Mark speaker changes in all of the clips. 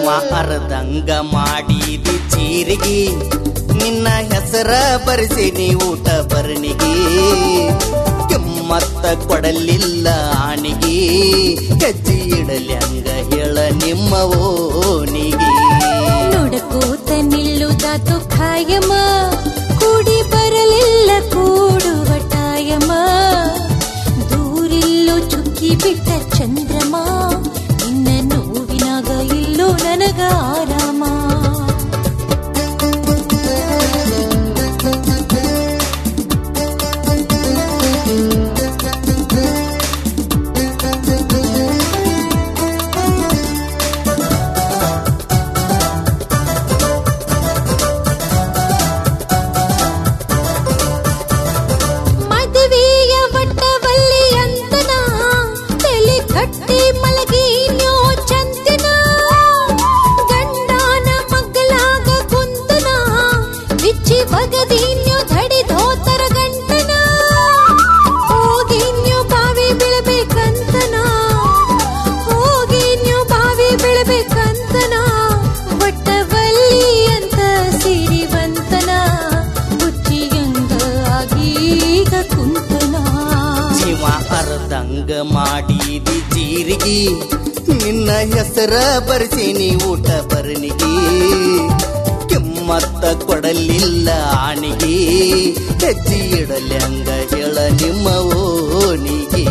Speaker 1: ಜೀವ ಅರ್ಧಂಗ ಮಾಡಿದಿ ಚೀರಿಗಿ ನಿನ್ನ ಹೆಸರ ಬರೆಸಿನಿ ಊಟ ಬರ್ನಿಗಿ ಕೆಮ್ಮತ್ತ ಕೊಡಲಿಲ್ಲ ಆಣಿಗಿ ಹೆಜ್ಜೆ ಇಡಲಿ ಹಂಗ ಹೇಳ ನಿಮ್ಮ ಓನಿಗಿ
Speaker 2: ನುಡಕೋತ ನಿಲ್ಲುದಾತು ಖಾಯಮ ಕೂಡಿ ಬರಲಿಲ್ಲ ಕೂಡುವ ಟಾಯಮ ದೂರಿಲ್ಲೋ ಚುಕ್ಕಿ ಬಿಟ್ಟ ಚಂದ್ರಮ ನಿನ್ನ ನೋವಿನಾಗ ಇಲ್ಲೋ ನನಗ ಆರಾಮ ಮದುವೆಯ ಬಟ್ಟವಲ್ಲಿ ಅಂತನ ತಲೆ ಕಟ್ಟಿ ಮಲಗಿನ್ಯೋ ಚಂದನ ಗಂಡನ ಮಗ್ಗಲಾಗ ಕುಂತನ ಬಿಚ್ಚಿ ಬಗದಿನ್ಯೋ ಧಡಿ ಧೋತರ ಗಂಟನ ಹೋಗಿನ್ಯೋ ಬಾವಿ ಬೀಳ್ಬೇಕಂತನ ಹೋಗಿನ್ಯೋ ಬಾವಿ ಬೀಳ್ಬೇಕಂತನ ಬಟ್ಟವಲ್ಲಿ ಅಂತ ಸಿರಿವಂತನ ಬುಚ್ಚಿಯಂಗ ಆಗೀಗ ಕುಂತನ
Speaker 1: ಜೀವ ಅರ್ಧಂಗ ಮಾಡಿದಿ ಜೀರಿಗಿ ನಿನ್ನ ಹೆಸರ ಬರೆಸಿನಿ ಊಟ ಬರ್ನಿಗಿ ಕೆಮ್ಮತ್ತ ಕೊಡಲಿಲ್ಲ ಆಣಿಗಿ ಹೆಜ್ಜೆ ಇಡಲಿ ಹಂಗ ಹೇಳ ನಿಮ್ಮ ಓನಿಗಿ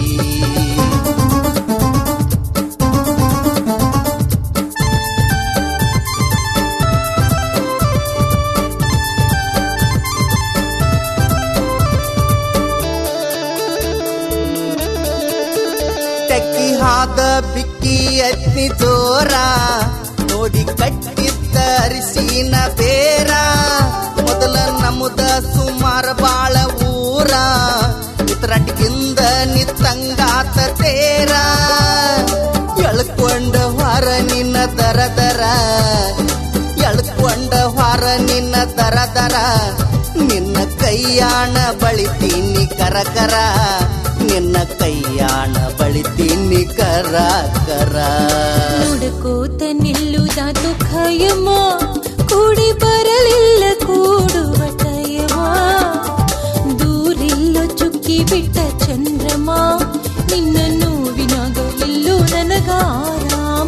Speaker 1: ಟಕ್ಕಿ ಹಾದ ಬಿಕ್ಕಿ ಅತ್ನಿ ಜೋರ ನೋಡಿ ಕಟ್ಟಿದ್ದ ಅರಿಶಿನ ಬೇರ ಮೊದಲ ನಮ್ಮದ ಸುಮಾರ ಬಾಳ ಊರ ಇತರಟಿಗಿಂದ ನಿತ್ತಂಗಾತ ತೇರ ಎಳ್ಕೊಂಡ ಹೊರ ನಿನ್ನ ದರ ದರ ಎಳ್ಕೊಂಡ ಹೊರ ನಿನ್ನ ದರ ದರ ನಿನ್ನ ಕೈಯಾಣ ಬಳಿತೀನಿ ಕರ ಕರ ನಿನ್ನ ಕೈಯಾಣ ಬಳಿತೀನಿ ಕರ ಕರ
Speaker 2: ನೋಡಕೋತ ನಿಲ್ಲುದಾತು ಖಾಯಮ ಕೂಡಿ ಬರಲಿಲ್ಲ ಕೂಡುವ ಟಯಮ ದೂರಿಲ್ಲ ಚುಕ್ಕಿ ಬಿಟ್ಟ ಚಂದ್ರಮ ನಿನ್ನ ನೋವಿನಾಗ ಇಲ್ಲೋ ನನಗ ಆರಾಮ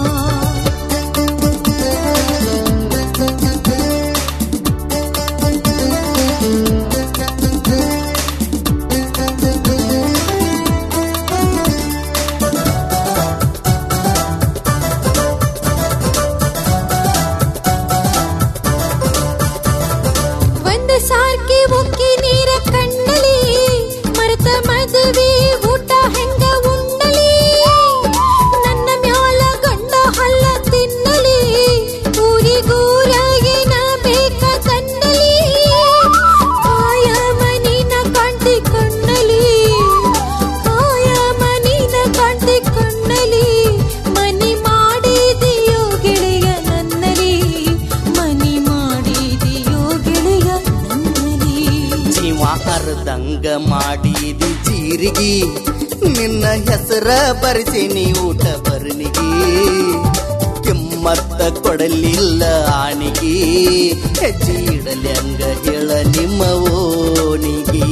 Speaker 2: ಒಂದ ಸಾರ್ಕಿ ಉಕ್ಕಿ ನೀರ ಕಣ್ಣಲಿ ಮರೆತ ಮದುವೆ ಊಟ ಹೆಂಗ ಉಣ್ಣಲಿ ನನ್ನ ಮ್ಯಾಲ ಗಂಡ ಹಲ್ಲ ತಿನ್ನಲಿ ಊರಿಗೂರಾಗಿನ ಬೇಕ ಕಣ್ಣಲಿ ಆಯ ಮನಿನ ಕಾಂತಿ ಕಣ್ಣಲಿ ಆಯ ಮನಿನ ಕಾಂತಿ ಕಣ್ಣಲಿ ಮನಿ ಮಾಡಿದೆಯೋ ಗೆಳೆಯ ನನ್ನಲಿ ಮನಿ ಮಾಡಿದೆಯೋ ಗೆಳೆಯ ನನ್ನಲಿ
Speaker 1: ಜೀವ ಅರ್ಧಂಗ ಮಾಡಿದಿ ಜೀರಿಗಿ ನಿನ್ನ ಹೆಸರ ಬರೆಸಿನಿ ಊಟ ಬರ್ನಿಗಿ ಕೆಮ್ಮತ್ತ ಕೊಡಲಿಲ್ಲ ಆಣಿಗಿ ಹೆಜ್ಜೆ ಇಡಲಿ ಹಂಗ ಹೇಳ ನಿಮ್ಮ ಓನಿಗಿ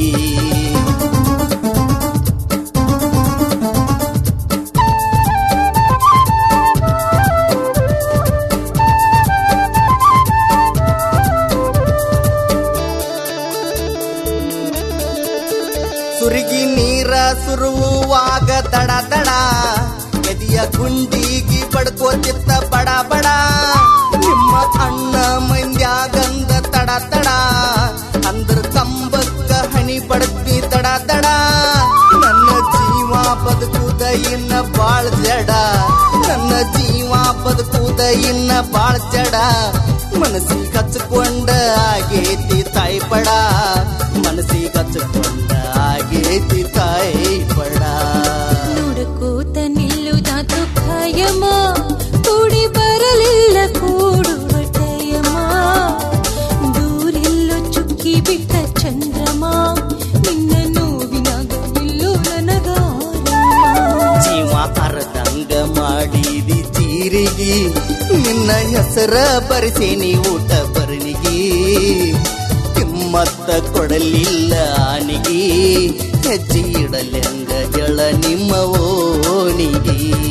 Speaker 1: ಸುರಿಗಿ ನೀರ ಸುರುವಾಗ ದಡ ದಡ ಎದಿಯ ಗುಂಡಿಗಿ ಬಡ್ಕೋತಿತ್ತ ಬಡ ಬಡ ನಿಮ್ಮ ಅಣ್ಣ ಮಂದ್ಯಾಗಂದ ತಡ ತಡ ಅಂದ್ರ ಕಂಬಕ್ಕ ಹಣಿ ಬಡ್ತಿ ತಡ ತಡ ನನ್ನ ಜೀವ ಬದುಕುದ ಇನ್ನ ಬಾಳ್ ಜಡ ನನ್ನ ಜೀವ ಬದುಕುದ ಇನ್ನ ಬಾಳ್ ಜಡ ಮನಸ್ಸಿಗೆ ಹಚ್ಕೊಂಡ ಆಗೇತಿ ತಾಯಿ ಪಡ ಮನಸ್ಸಿಗೆ ಹಚ್ಕೊಂಡ ಆಗೇತಿ ತಾಯಿ ಪಡ
Speaker 2: ನೋಡಕೋತ ನಿಲ್ಲುದಾತು ಖಾಯಮ ಕೂಡಿ ಬರಲಿಲ್ಲ ಕೂಡುವ ಟಯಮ ದೂರಿಲ್ಲೋ ಚುಕ್ಕಿ ಬಿಟ್ಟ ಚಂದ್ರಮ ನಿನ್ನ ನೋವಿನಾಗ ಇಲ್ಲೋ ನನಗ ಆರಾಮ.
Speaker 1: ಜೀವ ಅರ್ಧಂಗ ಮಾಡಿದಿ ಜೀರಿಗಿ ನಿನ್ನ ಹೆಸರ ಬರೆಸೇನಿ ಊಟ ಬರನಿಗೆ ಕಿಮ್ಮತ್ತ ಕೊಡಲಿಲ್ಲ ಆನಿಗೆ ಹೆಜ್ಜೆ ಇಡಲೆಂಗ ಜಳ ನಿಮ್ಮ ಓನಿಗೆ